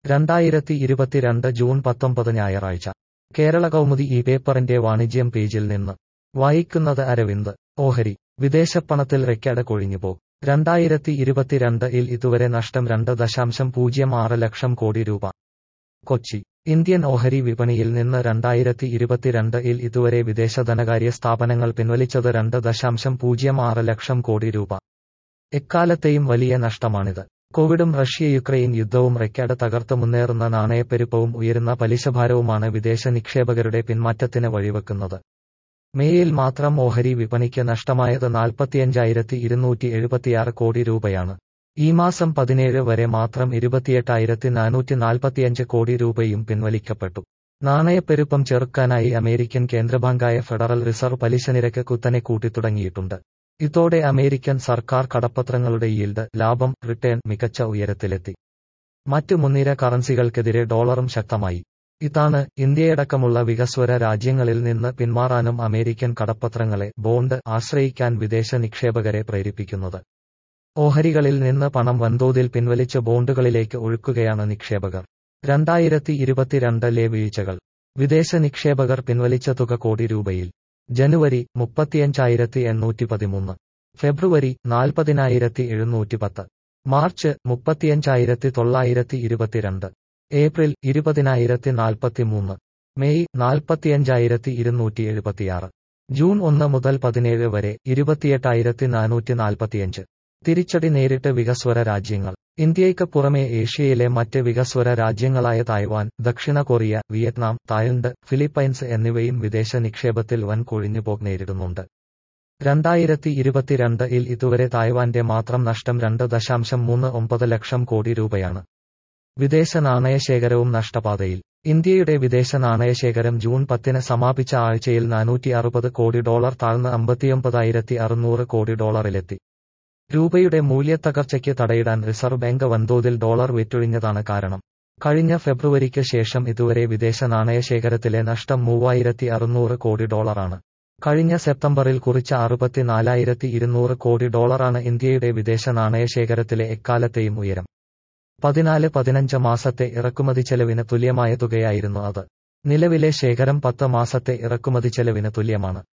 രണ്ടായിരത്തി ഇരുപത്തിരണ്ട് ജൂൺ പത്തൊമ്പത് ഞായറാഴ്ച കേരള കൗമുദി ഈ പേപ്പറിന്റെ വാണിജ്യം പേജിൽ നിന്ന് വായിക്കുന്നത് അരവിന്ദ് ഓഹരി വിദേശപ്പണത്തിൽ റെക്കോർഡ് കൊഴിഞ്ഞുപോ രണ്ടായിരത്തി ഇരുപത്തിരണ്ട് ഇൽ ഇതുവരെ നഷ്ടം രണ്ട് ദശാംശം പൂജ്യം ആറ് ലക്ഷം കോടി രൂപ കൊച്ചി ഇന്ത്യൻ ഓഹരി വിപണിയിൽ നിന്ന് രണ്ടായിരത്തി ഇരുപത്തിരണ്ട് ഇൽ ഇതുവരെ വിദേശ ധനകാര്യ സ്ഥാപനങ്ങൾ പിൻവലിച്ചത് രണ്ട് ദശാംശം പൂജ്യം ആറ് ലക്ഷം കോടി രൂപ എക്കാലത്തെയും വലിയ നഷ്ടമാണിത് കോവിഡും റഷ്യ യുക്രൈൻ യുദ്ധവും റെക്കോർഡ് തകർത്ത് മുന്നേറുന്ന നാണയപ്പെരുപ്പവും ഉയരുന്ന പലിശഭാരവുമാണ് വിദേശ നിക്ഷേപകരുടെ പിന്മാറ്റത്തിന് വഴിവെക്കുന്നത് മേയിൽ മാത്രം ഓഹരി വിപണിക്ക് നഷ്ടമായത് നാൽപ്പത്തിയഞ്ചായിരത്തി ഇരുന്നൂറ്റി എഴുപത്തിയാറ് കോടി രൂപയാണ് ഈ മാസം പതിനേഴ് വരെ മാത്രം ഇരുപത്തിയെട്ടായിരത്തി നാനൂറ്റി നാൽപ്പത്തിയഞ്ച് കോടി രൂപയും പിൻവലിക്കപ്പെട്ടു നാണയപ്പെരുപ്പം ചെറുക്കാനായി അമേരിക്കൻ കേന്ദ്രബാങ്കായ ഫെഡറൽ റിസർവ് പലിശനിരക്ക് കുത്തനെ കൂട്ടിത്തുടങ്ങിയിട്ടുണ്ട് ഇതോടെ അമേരിക്കൻ സർക്കാർ കടപ്പത്രങ്ങളുടെ ഈൽഡ് ലാഭം റിട്ടേൺ മികച്ച ഉയരത്തിലെത്തി മറ്റ് മുൻനിര കറൻസികൾക്കെതിരെ ഡോളറും ശക്തമായി ഇതാണ് ഇന്ത്യയടക്കമുള്ള വികസ്വര രാജ്യങ്ങളിൽ നിന്ന് പിന്മാറാനും അമേരിക്കൻ കടപ്പത്രങ്ങളെ ബോണ്ട് ആശ്രയിക്കാൻ വിദേശ നിക്ഷേപകരെ പ്രേരിപ്പിക്കുന്നത് ഓഹരികളിൽ നിന്ന് പണം വൻതോതിൽ പിൻവലിച്ച് ബോണ്ടുകളിലേക്ക് ഒഴുക്കുകയാണ് നിക്ഷേപകർ രണ്ടായിരത്തി ഇരുപത്തിരണ്ടിലെ വീഴ്ചകൾ വിദേശ നിക്ഷേപകർ പിൻവലിച്ച തുക കോടി രൂപയിൽ ജനുവരി മുപ്പത്തിയഞ്ചായിരത്തി എണ്ണൂറ്റി പതിമൂന്ന് ഫെബ്രുവരി നാൽപ്പതിനായിരത്തി എഴുന്നൂറ്റി പത്ത് മാർച്ച് മുപ്പത്തിയഞ്ചായിരത്തി തൊള്ളായിരത്തി ഇരുപത്തിരണ്ട് ഏപ്രിൽ ഇരുപതിനായിരത്തി നാൽപ്പത്തിമൂന്ന് മെയ് നാൽപ്പത്തിയഞ്ചായിരത്തി ഇരുന്നൂറ്റി എഴുപത്തിയാറ് ജൂൺ ഒന്ന് മുതൽ പതിനേഴ് വരെ ഇരുപത്തിയെട്ടായിരത്തി നാനൂറ്റി നാൽപ്പത്തിയഞ്ച് തിരിച്ചടി നേരിട്ട് വികസ്വര രാജ്യങ്ങൾ ഇന്ത്യയ്ക്ക് പുറമെ ഏഷ്യയിലെ മറ്റ് വികസ്വര രാജ്യങ്ങളായ തായ്വാൻ ദക്ഷിണ കൊറിയ വിയറ്റ്നാം തായ്ലൻഡ് ഫിലിപ്പൈൻസ് എന്നിവയും വിദേശ നിക്ഷേപത്തിൽ വൻ കൊഴിഞ്ഞുപോക്ക് നേരിടുന്നുണ്ട് രണ്ടായിരത്തി ഇരുപത്തിരണ്ട് ഇൽ ഇതുവരെ തായ്വാന്റെ മാത്രം നഷ്ടം രണ്ട് ദശാംശം മൂന്ന് ഒമ്പത് ലക്ഷം കോടി രൂപയാണ് വിദേശ നാണയശേഖരവും നഷ്ടപാതയിൽ ഇന്ത്യയുടെ വിദേശ നാണയശേഖരം ജൂൺ പത്തിന് സമാപിച്ച ആഴ്ചയിൽ നാനൂറ്റി അറുപത് കോടി ഡോളർ താഴ്ന്ന് അമ്പത്തിയൊമ്പതായിരത്തി അറുന്നൂറ് കോടി ഡോളറിലെത്തി രൂപയുടെ മൂല്യത്തകർച്ചയ്ക്ക് തടയിടാൻ റിസർവ് ബാങ്ക് വൻതോതിൽ ഡോളർ വിറ്റൊഴിഞ്ഞതാണ് കാരണം കഴിഞ്ഞ ഫെബ്രുവരിക്ക് ശേഷം ഇതുവരെ വിദേശ നാണയശേഖരത്തിലെ നഷ്ടം മൂവായിരത്തി അറുന്നൂറ് കോടി ഡോളറാണ് കഴിഞ്ഞ സെപ്റ്റംബറിൽ കുറിച്ച അറുപത്തിനാലായിരത്തി ഇരുന്നൂറ് കോടി ഡോളറാണ് ഇന്ത്യയുടെ വിദേശ നാണയശേഖരത്തിലെ എക്കാലത്തെയും ഉയരം പതിനാല് പതിനഞ്ച് മാസത്തെ ഇറക്കുമതി ചെലവിന് തുല്യമായ തുകയായിരുന്നു അത് നിലവിലെ ശേഖരം പത്ത് മാസത്തെ ഇറക്കുമതി ചെലവിന് തുല്യമാണ്